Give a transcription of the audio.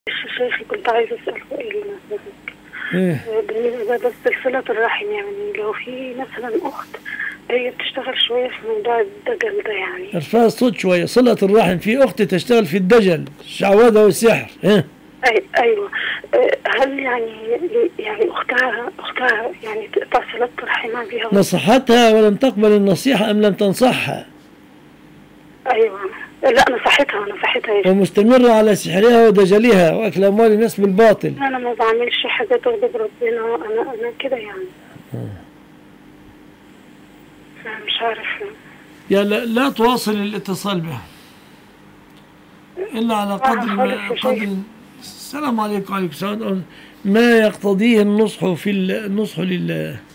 شيخي كنت عايزة أسأل سؤال ايه بالنسبة بس لصلة الرحم يعني لو في مثلا أخت هي بتشتغل شوية في موضوع الدجل ده يعني ارفع الصوت شوية صلة الرحم في أختي تشتغل في الدجل الشعوذة والسحر إيه؟ أي أيوة آه، هل يعني يعني أختها أختها يعني تقطع صلة رحمها بيها نصحتها ولم تقبل النصيحة أم لم تنصحها أيوة لا نصحتها نصحتها يا شيخ. ومستمرة على سحرها ودجلها وأكل أموال الناس بالباطل أنا ما بعملش حاجة تغضب ربنا أنا أنا كده يعني أنا مش عارف يا لا, لا تواصل الاتصال بها إلا على قدر ما خالص يا شيخ. قدر السلام عليكم وعليكم السلام ما يقتضيه النصح في ال- النصح لله